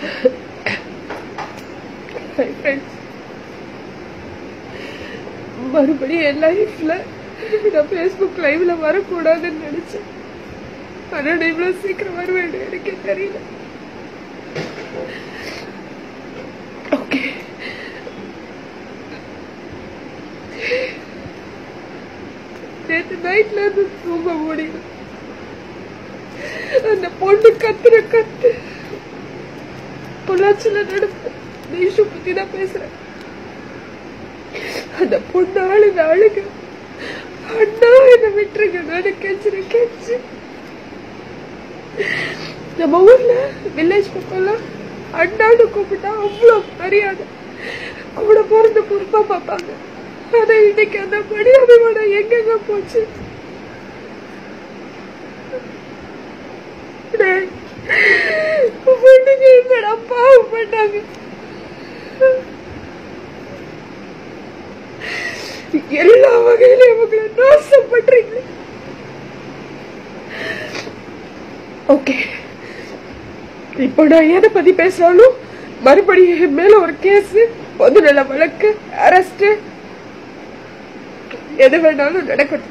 Hi friends. மறுபடியும் என் லைஃப்ல நான் ஃபேஸ்புக் லைவ்ல வரக்கூடாதுன்னு நினைச்சேன் ஆனா நான் இவ்வளவு சீக்கிரம் வருவேன் எனக்கே தெரியல ஓகே நேற்று நைட்ல இருந்து தூங்க முடியல அந்த பொண்ணு கத்துற கத்து பொள்ளாச்சியில நடந்த இந்த இஷ்யூ பத்தி தான் பேசுறேன் அந்த பொண்ணு அழுக அழுக அண்ணா என்ன விட்டுருங்க நான் கெஞ்சிரு கெஞ்சு நம்ம ஊர்ல வில்லேஜ் பக்கம்லாம் அண்ணான்னு கூப்பிட்டா அவ்வளோ மரியாதை கூட பிறந்த பொறுப்பா பார்ப்பாங்க ஆனா இன்னைக்கு அந்த மரியாதையோட எங்கெங்க போச்சு டேய், பொண்ணுங்க என்னடா பாவம் பண்ணாங்க எல்லா வகையிலும் இவங்களை நாசம் பண்றீங்க ஓகே இப்போ நான் எதை பத்தி பேசினாலும் மறுபடியும் என் மேல ஒரு கேஸ் பொதுநல வழக்கு அரெஸ்ட் எது வேணாலும் நடக்கட்டும்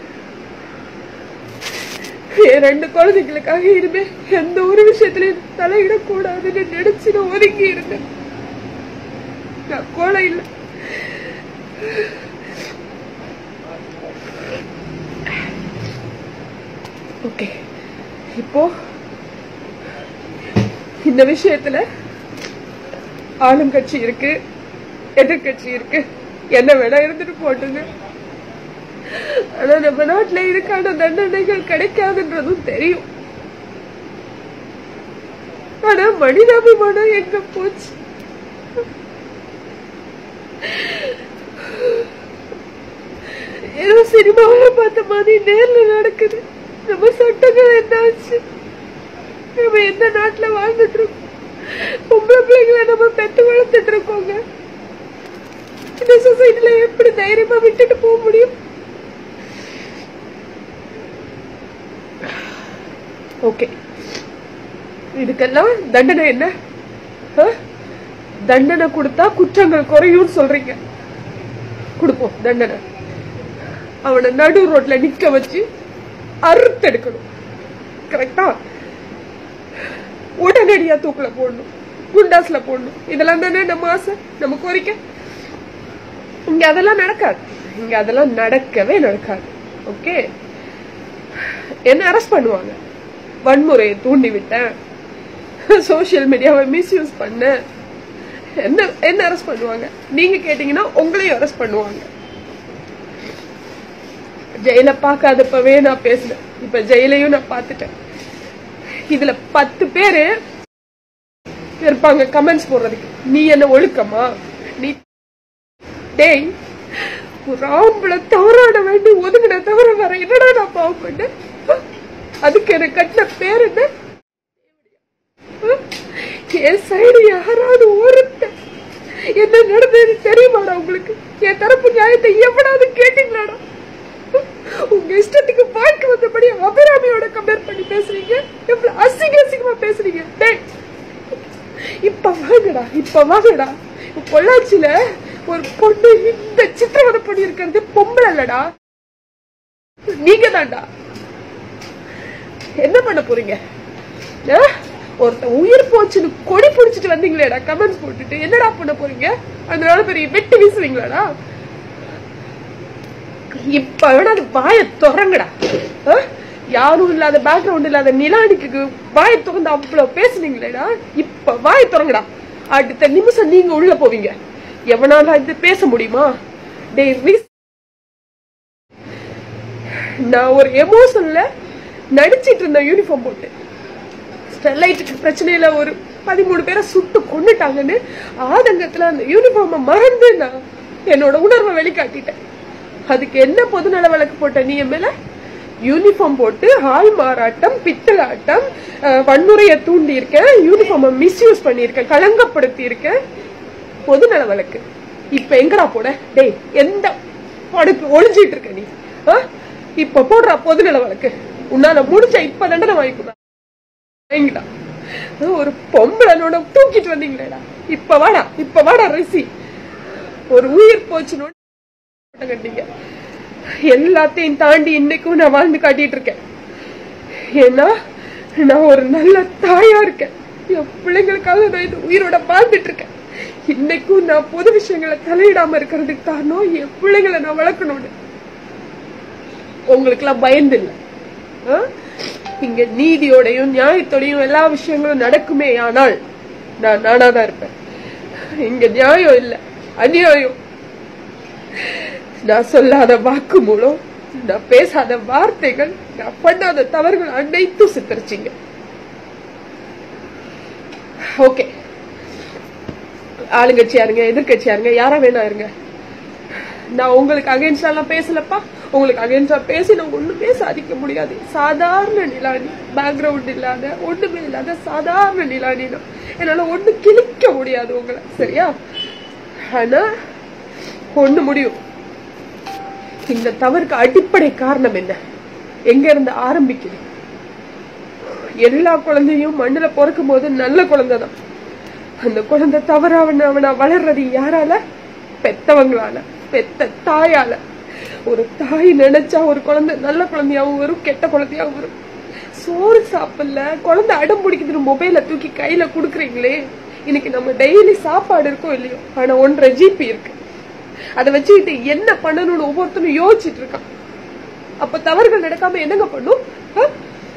என் ரெண்டு குழந்தைங்களுக்காக இனிமே எந்த ஒரு விஷயத்திலையும் தலையிடக்கூடாதுன்னு நினைச்சு நான் ஒதுங்கி இருந்தேன் நான் கோலை இல்லை ஓகே இப்போ இந்த விஷயத்துல ஆளுங்கட்சி இருக்கு எதிர்கட்சி இருக்கு என்ன வேணா இருந்துட்டு போட்டுங்க ஆனா நம்ம நாட்டுல இதுக்கான தண்டனைகள் கிடைக்காதுன்றதும் தெரியும் ஆனா மனிதாபிமானம் எங்க போச்சு ஏதோ சினிமாவில பார்த்த மாதிரி நேர்ல நடக்குது நம்ம சட்டங்கள் என்னாச்சு நம்ம எந்த நாட்டுல வாழ்ந்துட்டு இருக்கோம் பொம்பளை பிள்ளைங்களை நம்ம பெத்து வளர்த்துட்டு இருக்கோங்க இந்த சொசைட்டில எப்படி தைரியமா விட்டுட்டு போக முடியும் ஓகே இதுக்கெல்லாம் தண்டனை என்ன ஆ? தண்டனை கொடுத்தா குற்றங்கள் குறையும் சொல்றீங்க கொடுப்போம் தண்டனை அவனை நடு ரோட்ல நிக்க வச்சு அறுத்தெடுக்கணும் கரெக்டா உடனடியா தூக்குல போடணும் குண்டாஸ்ல போடணும் இதெல்லாம் தானே நம்ம ஆசை நம்ம கோரிக்கை இங்க அதெல்லாம் நடக்காது இங்க அதெல்லாம் நடக்கவே நடக்காது ஓகே என்ன அரெஸ்ட் பண்ணுவாங்க வன்முறையை தூண்டி விட்டேன் சோசியல் மீடியாவை மிஸ்யூஸ் பண்ண என்ன என்ன அரெஸ்ட் பண்ணுவாங்க நீங்க கேட்டீங்கன்னா உங்களையும் அரெஸ்ட் பண்ணுவாங்க ஜெயில பார்க்காதப்பவே நான் பேசினேன் இப்ப ஜெயிலையும் நான் பார்த்துட்டேன் இதுல பத்து பேரு இருப்பாங்க கமெண்ட்ஸ் போடுறதுக்கு நீ என்ன ஒழுக்கமா நீ டேய் ஒரு ஆம்பளை தவறாட வேண்டி ஒதுங்கின தவிர வேற என்னடா நான் பாவம் பண்ணேன் அதுக்கு எனக்கு கட்டின பேர் என்ன என் சைடு யாராவது ஒருத்தன் என்ன நடந்தது தெரியுமாடா உங்களுக்கு என் தரப்பு நியாயத்தை எவனாவது கேட்டீங்களாடா உங்க இஷ்டத்துக்கு வாழ்க்கை வந்தபடி அபிராமியோட கம்பேர் பண்ணி பேசுறீங்க எவ்வளவு அசிங்க அசிங்கமா பேசுறீங்க டேய் இப்ப வாங்கடா இப்ப வாங்கடா இப்ப பொள்ளாச்சியில ஒரு பொண்ணு இந்த சித்திரவதை பண்ணி இருக்கிறது பொம்பளை இல்லடா நீங்க தான்டா என்ன பண்ண போறீங்க ஆ? ஒருத்தன் உயிர் போச்சுன்னு கொடி பிடிச்சிட்டு வந்தீங்களேடா கமெண்ட்ஸ் போட்டுட்டு என்னடா பண்ண போறீங்க அதனால பெரிய வெட்டி வீசுவீங்களாடா இப்ப வேணா அது வாய திறங்கடா ஆ? யாரும் இல்லாத பேக்ரவுண்ட் இல்லாத நிலானிக்கு வாய திறந்து அவ்வளவு பேசுனீங்களேடா இப்ப வாய திறங்கடா அடுத்த நிமிஷம் நீங்க உள்ள போவீங்க எவனால இது பேச முடியுமா டேய் ரிஸ்- நான் ஒரு எமோஷன்ல நடிச்சிட்டு இருந்தேன் யூனிஃபார்ம் போட்டு ஸ்டெர்லைட்டுக்கு பிரச்சனையில ஒரு பதிமூணு பேரை சுட்டு கொன்னுட்டாங்கன்னு ஆதங்கத்துல அந்த யூனிஃபார்மை மறந்து நான் என்னோட உணர்வை வெளிக்காட்டிட்டேன் அதுக்கு என்ன பொதுநல வழக்கு போட்ட நீ என் மேல யூனிஃபார்ம் போட்டு ஆள் மாறாட்டம் பித்தலாட்டம் அஹ், வன்முறையை தூண்டி இருக்கேன் யூனிஃபார்மை மிஸ்யூஸ் பண்ணியிருக்கேன் களங்கப்படுத்தி இருக்கேன் பொதுநல வழக்கு இப்ப எங்கடா போட டேய் எந்த படுக்கு ஒளிஞ்சிட்டு இருக்க நீ ஆ? இப்ப போடுறா பொதுநல வழக்கு உன்னால முடிஞ்ச இப்ப தண்டனை வாங்கிக்கூடா வாங்கிடா ஒரு பொம்பளனோட தூக்கிட்டு வந்தீங்களேடா இப்ப வாடா இப்ப வாடா ரிசி ஒரு உயிர் போச்சுன்னு கட்டிங்க எல்லாத்தையும் தாண்டி இன்னைக்கும் நான் வாழ்ந்து காட்டிட்டு இருக்கேன் ஏன்னா நான் ஒரு நல்ல தாயா இருக்கேன் என் பிள்ளைங்களுக்காக நான் இந்த உயிரோட வாழ்ந்துட்டு இருக்கேன் இன்னைக்கும் நான் பொது விஷயங்களை தலையிடாம இருக்கிறதுக்கு காரணம் என் பிள்ளைங்களை நான் வளர்க்கணும்னு உங்களுக்கு எல்லாம் பயந்து இல்ல ஆ? இங்க நீதியோடையும் நியாயத்தோடையும் எல்லா விஷயங்களும் நடக்குமே ஆனால் நான் நானாதான் இருப்பேன் இங்க நியாயம் இல்ல அநியாயம் நான் சொல்லாத வாக்கு மூலம் நான் பேசாத வார்த்தைகள் நான் பண்ணாத தவறுகள் அனைத்தும் சித்தரிச்சிங்க ஓகே ஆளுங்கட்சியா இருங்க எதிர்கட்சியா இருங்க யாரா வேணா இருங்க நான் உங்களுக்கு அகைன்ஸ்டா எல்லாம் பேசலப்பா உங்களுக்கு அகைன்ஸ்டா பேசி நான் ஒண்ணுமே சாதிக்க முடியாது சாதாரண நிலானி பேக்ரவுண்ட் இல்லாத ஒண்ணுமே இல்லாத சாதாரண நிலானி தான் என்னால ஒண்ணு கிழிக்க முடியாது உங்களை சரியா ஆனா ஒண்ணு முடியும் இந்த தவறுக்கு அடிப்படை காரணம் என்ன எங்க இருந்து ஆரம்பிக்குது எல்லா குழந்தையும் மண்ணுல பிறக்கும் போது நல்ல குழந்தை தான் அந்த குழந்தை தவறு அவன அவனா வளர்றது யாரால பெத்தவங்களால பெத்த தாயால ஒரு தாய் நினைச்சா ஒரு குழந்தை நல்ல குழந்தையாவும் வரும் கெட்ட குழந்தையாவும் வரும் சோறு சாப்பிடல குழந்தை அடம் பிடிக்குதுன்னு மொபைல தூக்கி கையில குடுக்குறீங்களே இன்னைக்கு நம்ம டெய்லி சாப்பாடு இருக்கோ இல்லையோ ஆனா ஒன்றரை ஜிபி இருக்கு அதை வச்சுக்கிட்டு என்ன பண்ணணும்னு ஒவ்வொருத்தனும் யோசிச்சுட்டு இருக்கான் அப்ப தவறுகள் நடக்காம என்னங்க பண்ணும் ஆ?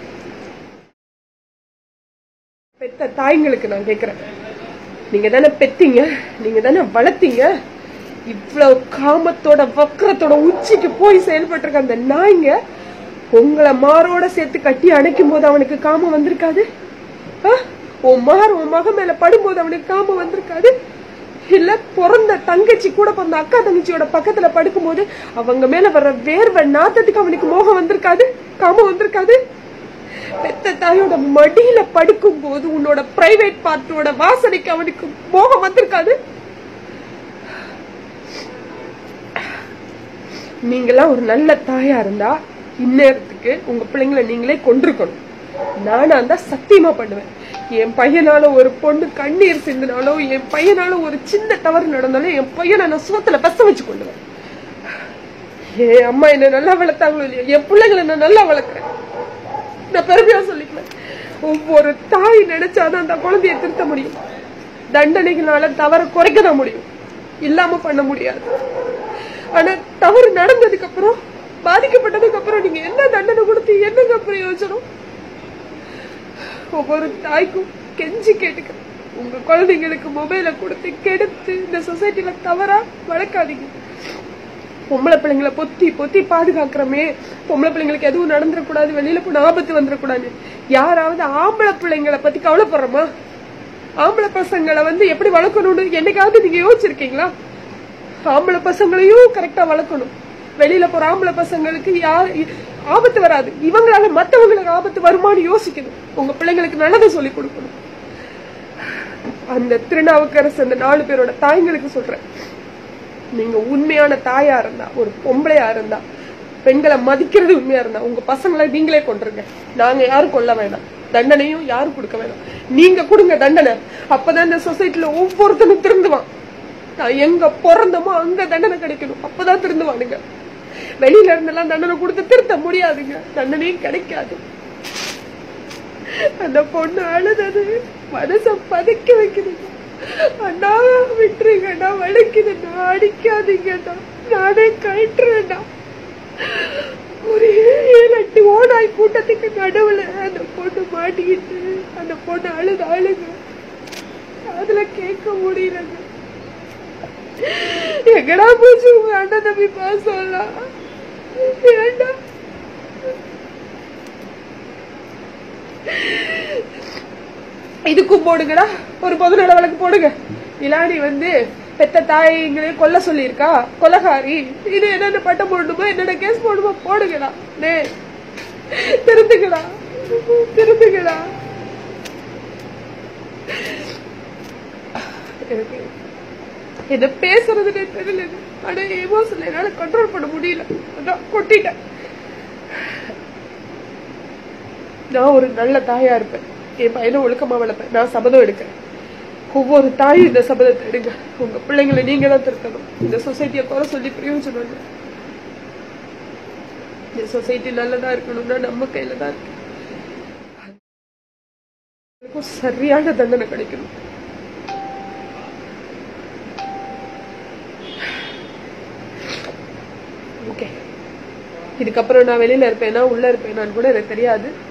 பெத்த தாய்ங்களுக்கு நான் கேக்குறேன் நீங்க தானே பெத்தீங்க நீங்க தானே வளர்த்தீங்க இவ்வளவு காமத்தோட வக்கரத்தோட உச்சிக்கு போய் செயல்பட்டிருக்க அந்த நாய்ங்க உங்களை மாரோட சேர்த்து கட்டி அணைக்கும் போது அவனுக்கு காமம் வந்திருக்காது ஆ? உன் மார் உன் மக மேல படும்போது அவனுக்கு காமம் வந்திருக்காது இல்ல பிறந்த தங்கச்சி கூட பிறந்த அக்கா தங்கச்சியோட பக்கத்துல படுக்கும்போது அவங்க மேல வர்ற வேர்வை நாத்தத்துக்கு அவனுக்கு மோகம் வந்திருக்காது காமம் வந்திருக்காது பெத்த தாயோட மடியில படுக்கும் போது உன்னோட பிரைவேட் பார்ட்டோட வாசனைக்கு அவனுக்கு மோகம் வந்திருக்காது நீங்களாம் ஒரு நல்ல தாயா இருந்தா இந்நேரத்துக்கு உங்க பிள்ளைங்களை நீங்களே கொண்டிருக்கணும் நானா இருந்தா சத்தியமா பண்ணுவேன் என் பையனால ஒரு பொண்ணு கண்ணீர் சிந்தினாலோ என் பையனால ஒரு சின்ன தவறு நடந்தாலும் என் பையனை நான் சோத்துல பச வச்சு கொண்டுவேன் என் அம்மா என்ன நல்லா வளர்த்தாங்களோ இல்லையோ என் பிள்ளைங்களை நான் நல்லா வளர்க்குறேன் நான் பெருமையா சொல்லிக்குவேன் ஒவ்வொரு தாய் நினைச்சாதான் அந்த குழந்தைய திருத்த முடியும் தண்டனைகளால தவற குறைக்க தான் முடியும் இல்லாம பண்ண முடியாது ஆனா தவறு நடந்ததுக்கு அப்புறம் பாதிக்கப்பட்டதுக்கு அப்புறம் நீங்க என்ன தண்டனை கொடுத்து என்னங்க பிரயோஜனம் ஒவ்வொரு தாய்க்கும் கெஞ்சி கேட்டுக்கிறேன் உங்க குழந்தைங்களுக்கு மொபைலை கொடுத்து கெடுத்து இந்த சொசைட்டில தவறா வளர்க்காதீங்க பொம்பளை பிள்ளைங்களை பொத்தி பொத்தி பாதுகாக்கிறோமே பொம்பளை பிள்ளைங்களுக்கு எதுவும் நடந்துடக்கூடாது வெளியில போன ஆபத்து வந்துடக்கூடாது யாராவது ஆம்பளை பிள்ளைங்களை பத்தி கவலைப்படுறோமா ஆம்பளை பசங்களை வந்து எப்படி வளர்க்கணும்னு என்னைக்காவது நீங்க யோசிச்சிருக்கீங்களா ஆம்பளை பசங்களையும் கரெக்டா வளர்க்கணும் வெளியில போற ஆம்பளை பசங்களுக்கு யார் ஆபத்து வராது இவங்களால மத்தவங்களுக்கு ஆபத்து வருமானு யோசிக்கணும் உங்க பிள்ளைங்களுக்கு நல்லதை சொல்லி கொடுக்கணும் அந்த திருநாவுக்கரசு அந்த நாலு பேரோட தாய்ங்களுக்கு சொல்றேன் நீங்க உண்மையான தாயா இருந்தா ஒரு பொம்பளையா இருந்தா பெண்களை மதிக்கிறது உண்மையா இருந்தா உங்க பசங்களை நீங்களே கொண்டுருங்க நாங்க யாரும் கொல்ல வேணாம் தண்டனையும் யாரும் கொடுக்க வேணாம் நீங்க கொடுங்க தண்டனை அப்பதான் இந்த சொசைட்டில ஒவ்வொருத்தனும் திருந்துவான் நான் எங்க பிறந்தமோ அங்க தண்டனை கிடைக்கணும் அப்பதான் திருந்துவானுங்க வெளியில இருந்தெல்லாம் தண்டனை கொடுத்து திருத்த முடியாதுங்க தண்டனையும் கிடைக்காது அந்த பொண்ணு அழுதது மனச பதுக்கி வைக்குதுங்க அண்ணா விட்டுருங்கண்ணா வலிக்குதுண்ணா அடிக்காதீங்கண்ணா நானே கட்டுறேண்ணா ஒரு ஏழு எட்டு ஓனாய் கூட்டத்துக்கு நடுவுல அந்த பொண்ணு மாட்டிக்கிட்டு அந்த பொண்ணு அழுது அழுக அதுல கேட்க முடியலங்க எங்கடா போச்சு உங்க அண்ணன் தம்பி பாசம்லாம் ஏண்டா இதுக்கும் போடுங்கடா ஒரு பொதுநல வழக்கு போடுங்க இலானி வந்து பெத்த தாய்ங்களே கொல்ல சொல்லியிருக்கா கொலகாரி இது என்னென்ன பட்டம் போடணுமோ என்னென்ன கேஸ் போடணுமோ போடுங்கடா டே திருந்துங்கடா திருந்துங்கடா எனக்கு என்ன பேசுறதுனே தெரியல ஆனா எமோஷன்ல என்னால கண்ட்ரோல் பண்ண முடியல அதான் கொட்டிட்டேன் நான் ஒரு நல்ல தாயா இருப்பேன் என் பையனை ஒழுக்கமா வளர்ப்பேன் நான் சபதம் எடுக்கிறேன் ஒவ்வொரு தாயும் இந்த சபதத்தை எடுங்க உங்க பிள்ளைங்களை நீங்க தான் திருத்தணும் இந்த சொசைட்டியை குறை சொல்லி பிரயோஜனம் இல்லை இந்த சொசைட்டி நல்லதா இருக்கணும்னா நம்ம கையில தான் இருக்கு அதுக்கும் சரியான தண்டனை கிடைக்கணும் ஓகே இதுக்கப்புறம் நான் வெளியில இருப்பேனா உள்ள இருப்பேனான்னு கூட எனக்கு தெரியாது